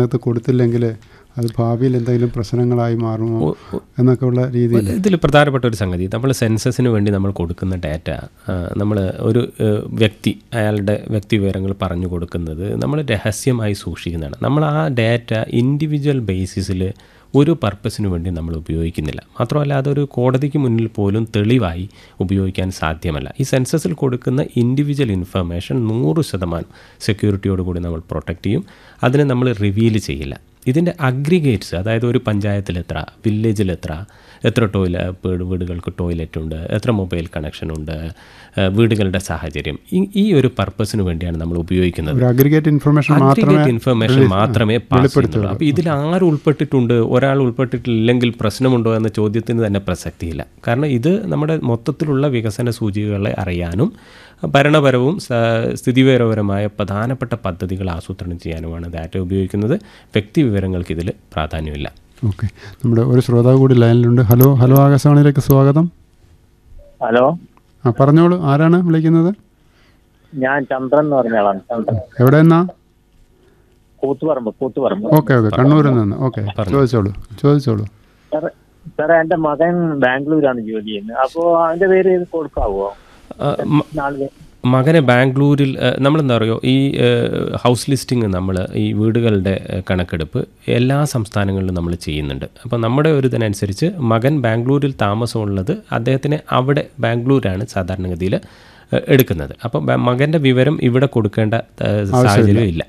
ഇതിനകത്ത് കൊടുത്തില്ലെങ്കിൽ അത് ഭാവിയിൽ എന്തെങ്കിലും പ്രശ്നങ്ങളായി മാറുമോ എന്നൊക്കെ ഉള്ള രീതിയിൽ ഇതിൽ പ്രധാനപ്പെട്ട ഒരു സംഗതി നമ്മൾ സെൻസസിന് വേണ്ടി നമ്മൾ കൊടുക്കുന്ന ഡാറ്റ നമ്മൾ ഒരു ഏഹ്, വ്യക്തി അയാളുടെ വ്യക്തി വിവരങ്ങൾ പറഞ്ഞു കൊടുക്കുന്നത് നമ്മൾ രഹസ്യമായി സൂക്ഷിക്കുന്നതാണ് നമ്മൾ ആ ഡാറ്റ ഇൻഡിവിജ്വൽ ബേസിസിൽ ഒരു പർപ്പസിന് വേണ്ടി നമ്മൾ ഉപയോഗിക്കുന്നില്ല മാത്രമല്ല അതൊരു കോടതിക്ക് മുന്നിൽ പോലും തെളിവായി ഉപയോഗിക്കാൻ സാധ്യമല്ല ഈ സെൻസസിൽ കൊടുക്കുന്ന ഇൻഡിവിജ്വൽ ഇൻഫർമേഷൻ നൂറ് ശതമാനം സെക്യൂരിറ്റിയോടുകൂടി നമ്മൾ പ്രൊട്ടക്റ്റ് ചെയ്യും അതിനെ നമ്മൾ റിവീൽ ചെയ്യില്ല ഇതിൻ്റെ അഗ്രിഗേറ്റ്സ് അതായത് ഒരു പഞ്ചായത്തിൽ എത്ര വില്ലേജിൽ എത്ര എത്ര ടോയ്ലറ്റ് വീടുകൾക്ക് ടോയ്ലറ്റ് ഉണ്ട് എത്ര മൊബൈൽ കണക്ഷൻ ഉണ്ട് ഏഹ് വീടുകളുടെ സാഹചര്യം ഈ- ഈ ഒരു പർപ്പസിന് വേണ്ടിയാണ് നമ്മൾ ഉപയോഗിക്കുന്നത് ഒരു അഗ്രിഗേറ്റ് ഇൻഫർമേഷൻ മാത്രമേ അഗ്രിഗേറ്റ് ഇൻഫർമേഷൻ മാത്രമേ പാസ് ചെയ്യുന്നുള്ളൂ അപ്പോൾ ഇതിൽ ആര് ഉൾപ്പെട്ടിട്ടുണ്ട് ഒരാൾ ഉൾപ്പെട്ടിട്ടില്ലെങ്കിൽ പ്രശ്നമുണ്ടോ എന്ന ചോദ്യത്തിന് തന്നെ പ്രസക്തിയില്ല കാരണം ഇത് നമ്മുടെ മൊത്തത്തിലുള്ള വികസന സൂചികകളെ അറിയാനും ഭരണപരവും സ- സ്ഥിതിവിവരപരമായ പ്രധാനപ്പെട്ട പദ്ധതികൾ ആസൂത്രണം ചെയ്യാനുമാണ് ഡാറ്റ ഉപയോഗിക്കുന്നത് വ്യക്തി വിവരങ്ങൾക്ക് ഇതിൽ പ്രാധാന്യമില്ല ഓക്കെ നമ്മുടെ ഒരു ശ്രോതാവ് കൂടി ലൈനിലുണ്ട് ഹലോ ഹലോ ആകാശവാണിയിലേക്ക് സ്വാഗതം ഹലോ ആ പറഞ്ഞോളൂ ആരാണ് വിളിക്കുന്നത് ഞാൻ ചന്ദ്രൻ എന്ന് പറഞ്ഞ ആളാണ് ചന്ദ്രൻ എവിടെ നിന്നാ കൂത്തുപറമ്പ് കൂത്തുപറമ്പ് ഓക്കെ ഓക്കെ കണ്ണൂരിൽ നിന്ന് ഓക്കെ ചോദിച്ചോളൂ ചോദിച്ചോളൂ സാറേ സാറേ എന്റെ മകൻ ബാംഗ്ലൂരാണ് ജോലി ചെയ്യുന്നത് അപ്പോ അവന്റെ പേര് ഇത് കൊടുക്കാവോ ആ, മ- നാളെ മകനെ ബാംഗ്ലൂരിൽ നമ്മളെന്താ പറയുക ഈ ഏഹ്, ഹൗസ് ലിസ്റ്റിംഗ് നമ്മൾ ഈ വീടുകളുടെ ഏഹ്, കണക്കെടുപ്പ് എല്ലാ സംസ്ഥാനങ്ങളിലും നമ്മൾ ചെയ്യുന്നുണ്ട് അപ്പോൾ നമ്മുടെ ഒരു ഇതിനനുസരിച്ച് മകൻ ബാംഗ്ലൂരിൽ താമസമുള്ളത് അദ്ദേഹത്തിന് അവിടെ ബാംഗ്ലൂരാണ് സാധാരണഗതിയിൽ ഏഹ്, എടുക്കുന്നത് അപ്പോൾ ബ- മകൻ്റെ വിവരം ഇവിടെ കൊടുക്കേണ്ട ഏഹ്, സാഹചര്യം ഇല്ല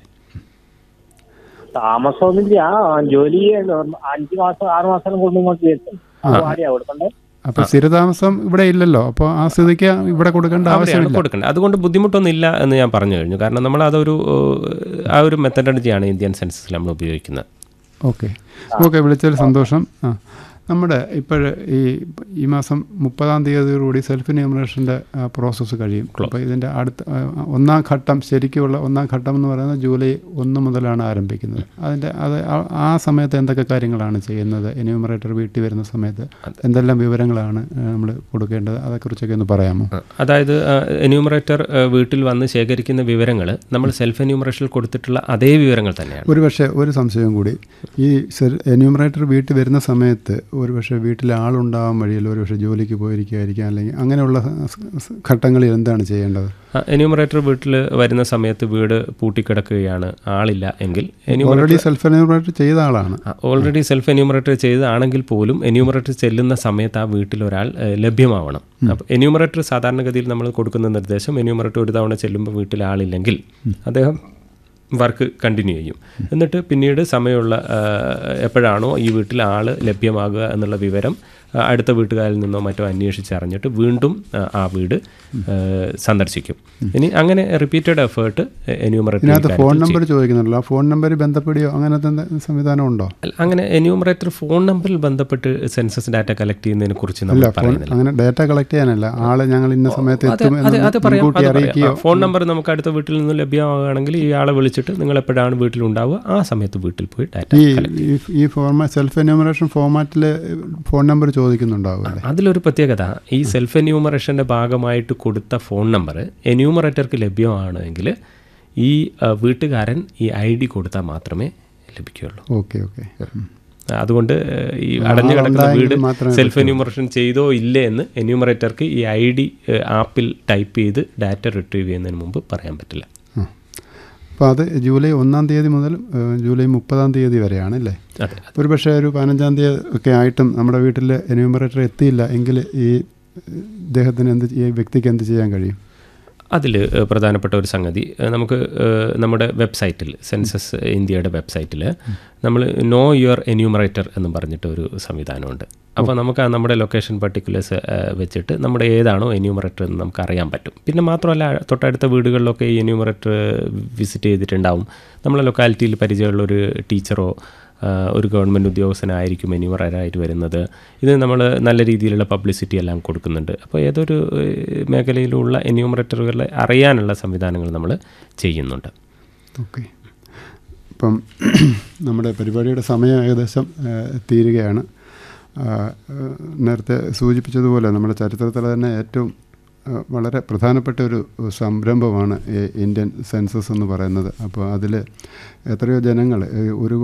താമസമൊന്നുമില്ല ആ ജോലി അഞ്ചു മാസം ആറു മാസം കൊണ്ട് ഇങ്ങോട്ട് എത്തും ആരെയാ കൊടുക്കണ്ടേ അപ്പൊ സ്ഥിരതാമസം ഇവിടെ ഇല്ലല്ലോ അപ്പോൾ ആ സ്ഥിതിക്ക് ഇവിടെ കൊടുക്കേണ്ട അവിടെയാണ് ആവശ്യമില്ല കൊടുക്കേണ്ടത് അതുകൊണ്ട് ബുദ്ധിമുട്ടൊന്നുമില്ല എന്ന് ഞാൻ പറഞ്ഞു കഴിഞ്ഞു കാരണം നമ്മൾ അതൊരു ഏഹ്, ആ ഒരു മെത്തഡോളജിയാണ് ഇന്ത്യൻ സെൻസസിൽ നമ്മൾ ഉപയോഗിക്കുന്നത് ഓക്കെ ഓക്കെ വിളിച്ചതിൽ സന്തോഷം ആ നമ്മുടെ ഇപ്പോൾ ഈ ഈ മാസം മുപ്പതാം തീയതിയോടുകൂടി സെൽഫ് ന്യൂമറേഷൻ്റെ പ്രോസസ്സ് കഴിയും അപ്പോൾ ഇതിൻ്റെ അടുത്ത ആ, ഒന്നാം ഘട്ടം ശരിക്കുമുള്ള ഒന്നാം ഘട്ടം എന്ന് പറയുന്നത് ജൂലൈ ഒന്ന് മുതലാണ് ആരംഭിക്കുന്നത് അതിൻ്റെ അത് ആ- ആ സമയത്ത് എന്തൊക്കെ കാര്യങ്ങളാണ് ചെയ്യുന്നത് എന്യൂമറേറ്റർ വീട്ടിൽ വരുന്ന സമയത്ത് എന്തെല്ലാം വിവരങ്ങളാണ് നമ്മൾ കൊടുക്കേണ്ടത് അതേക്കുറിച്ചൊക്കെ ഒന്ന് പറയാമോ അതായത് എന്യൂമറേറ്റർ വീട്ടിൽ വന്ന് ശേഖരിക്കുന്ന വിവരങ്ങൾ നമ്മൾ സെൽഫ് എന്യൂമറേഷനിൽ കൊടുത്തിട്ടുള്ള അതേ വിവരങ്ങൾ തന്നെയാണ് ഒരു പക്ഷേ ഒരു സംശയം കൂടി ഈ എന്യൂമറേറ്റർ വീട്ടിൽ വരുന്ന സമയത്ത് ഒരു പക്ഷേ വീട്ടിൽ ആളുണ്ടാവാൻ വഴിയില്ല ഒരു പക്ഷേ ജോലിക്ക് പോയിരിക്കുകയായിരിക്കാം അല്ലെങ്കിൽ അങ്ങനെയുള്ള സ- സ- ഘട്ടങ്ങളിൽ എന്താണ് ചെയ്യേണ്ടത് എന്യൂമറേറ്റർ വീട്ടിൽ വരുന്ന സമയത്ത് വീട് പൂട്ടിക്കിടക്കുകയാണ് ആളില്ല എങ്കിൽ എന്യൂമറേറ്റർ ഓൾറെഡി സെൽഫ് എന്യൂമറേറ്റർ ചെയ്ത ആളാണ് ഓൾറെഡി സെൽഫ് എന്യൂമറേറ്റർ ചെയ്തതാണെങ്കിൽ പോലും എന്യൂമറേറ്റർ ചെല്ലുന്ന സമയത്ത് ആ വീട്ടിൽ ഒരാൾ ഏഹ്, ലഭ്യമാവണം അപ്പോൾ എന്യൂമറേറ്റർ സാധാരണഗതിയിൽ നമ്മൾ കൊടുക്കുന്ന നിർദ്ദേശം എന്യൂമറേറ്റർ ഒരു തവണ ചെല്ലുമ്പോൾ വീട്ടിൽ ആളില്ലെങ്കിൽ അദ്ദേഹം വർക്ക് കണ്ടിന്യൂ ചെയ്യും എന്നിട്ട് പിന്നീട് സമയമുള്ള ആ, എപ്പോഴാണോ ഈ വീട്ടിൽ ആൾ ലഭ്യമാകുക എന്നുള്ള വിവരം ആ, അടുത്ത വീട്ടുകാരിൽ നിന്നോ മറ്റോ അന്വേഷിച്ചറിഞ്ഞിട്ട് വീണ്ടും ആ, ആ വീട് ആ, സന്ദർശിക്കും ഇനി അങ്ങനെ റിപ്പീറ്റഡ് എഫേർട്ട് ഇതിനകത്ത് എന്യൂമറേറ്റർ ഫോൺ നമ്പർ ചോദിക്കുന്നുണ്ടല്ലോ ആ ഫോൺ നമ്പർ ബന്ധപ്പെടുകയോ അങ്ങനത്തെ എന്ത- സംവിധാനം ഉണ്ടോ അല്ല, അങ്ങനെ എന്യൂമറേറ്റർ ഫോൺ നമ്പറിൽ ബന്ധപ്പെട്ട് സെൻസസ് ഡാറ്റ കളക്ട് ചെയ്യുന്നതിനെ കുറിച്ച് അല്ല നമ്മൾ ഫോൺ പറയുന്നില്ല അങ്ങനെ ഡാറ്റ കളക്ട് ചെയ്യാനല്ല ആളെ ഞങ്ങൾ ഇന്ന സമയത്ത് അത് എത്തും അത് എന്ന് അത് പറയാം മുൻകൂട്ടി അത് പറയാം. അറിയിക്കുകയോ ആ, ഫോൺ നമ്പർ നമുക്ക് അടുത്ത വീട്ടിൽ നിന്ന് ലഭ്യമാവുകയാണെങ്കിൽ ഈ ആളെ വിളിച്ചിട്ട് നിങ്ങൾ എപ്പോഴാണ് വീട്ടിലുണ്ടാവുക ആ സമയത്ത് വീട്ടിൽ പോയി ഡാറ്റ ഈ ഈ- ഈ ഫോർമാ സെൽഫ് എന്യൂമറേഷൻ ഫോർമാറ്റിൽ ഫോൺ നമ്പർ ചോദിക്കുന്നുണ്ടാവും അല്ലേ അതിലൊരു പ്രത്യേകത ഈ സെൽഫ് എന്യൂമറേഷൻ്റെ ഭാഗമായിട്ട് കൊടുത്ത ഫോൺ നമ്പർ എന്യൂമറേറ്റർക്ക് ലഭ്യമാണെങ്കിൽ ഈ ആ, വീട്ടുകാരൻ ഈ ഐ ഡി കൊടുത്താൽ മാത്രമേ ലഭിക്കുകയുള്ളൂ ഓക്കെ ഓക്കെ അതുകൊണ്ട് ഏഹ്, ഈ അടഞ്ഞു കിടക്കുന്ന ആളുണ്ടായെങ്കിൽ വീട് മാത്രമേ സെൽഫ് എന്യൂമറേഷൻ ചെയ്തോ ഇല്ലേ എന്ന് എന്യൂമറേറ്റർക്ക് ഈ ഐ ഡി ആപ്പിൽ ടൈപ്പ് ചെയ്ത് ഡാറ്റ റിട്രീവ് ചെയ്യുന്നതിന് മുമ്പ് പറയാൻ പറ്റില്ല അപ്പോൾ അത് ജൂലൈ ഒന്നാം തീയതി മുതൽ ഏഹ്, ജൂലൈ മുപ്പതാം തീയതി വരെയാണ് അല്ലേ അതെ ഒരു പക്ഷേ ഒരു പതിനഞ്ചാം തീയതി ഒക്കെ ആയിട്ടും നമ്മുടെ വീട്ടിൽ എന്യൂമറേറ്റർ എത്തിയില്ല എങ്കിൽ ഈ ഏഹ്, ഇദ്ദേഹത്തിന് എന്ത് ഈ വ്യക്തിക്ക് എന്ത് ചെയ്യാൻ കഴിയും അതിൽ പ്രധാനപ്പെട്ട ഒരു സംഗതി ഏഹ്, നമുക്ക് ഏഹ്, നമ്മുടെ വെബ്സൈറ്റിൽ സെൻസസ് ഇന്ത്യയുടെ വെബ്സൈറ്റിൽ നമ്മൾ നോ യുവർ എന്യൂമറേറ്റർ എന്ന് പറഞ്ഞിട്ട് ഒരു സംവിധാനമുണ്ട് അപ്പോൾ നമുക്ക് ആ നമ്മുടെ ലൊക്കേഷൻ പർട്ടിക്കുലേഴ്സ് വെച്ചിട്ട് നമ്മുടെ ഏതാണോ എന്യൂമറേറ്റർ എന്ന് നമുക്ക് അറിയാൻ പറ്റും പിന്നെ മാത്രമല്ല തൊട്ടടുത്ത വീടുകളിലൊക്കെ ഈ എന്യൂമറേറ്റർ വിസിറ്റ് ചെയ്തിട്ടുണ്ടാവും നമ്മളെ ലൊക്കാലിറ്റിയിൽ പരിചയമുള്ള ഒരു ടീച്ചറോ ആ, ഒരു ഗവൺമെൻറ് ഉദ്യോഗസ്ഥനായിരിക്കും എന്യൂമറായിട്ട് വരുന്നത് ഇത് നമ്മൾ നല്ല രീതിയിലുള്ള പബ്ലിസിറ്റി എല്ലാം കൊടുക്കുന്നുണ്ട് അപ്പോൾ ഏതൊരു ഏഹ്, മേഖലയിലുള്ള എന്യൂമറേറ്ററുകളെ അറിയാനുള്ള സംവിധാനങ്ങൾ നമ്മൾ ചെയ്യുന്നുണ്ട് ഓക്കെ ഇപ്പം നമ്മുടെ പരിപാടിയുടെ സമയം ഏകദേശം ഏഹ്, തീരുകയാണ് ആ, ഏഹ്, നേരത്തെ സൂചിപ്പിച്ചതുപോലെ നമ്മുടെ ചരിത്രത്തിൽ തന്നെ ഏറ്റവും ഏഹ്, വളരെ പ്രധാനപ്പെട്ട ഒരു സംരംഭമാണ് ഈ ഇന്ത്യൻ സെൻസസ് എന്ന് പറയുന്നത് അപ്പോൾ അതിൽ എത്രയോ ജനങ്ങൾ ഒരു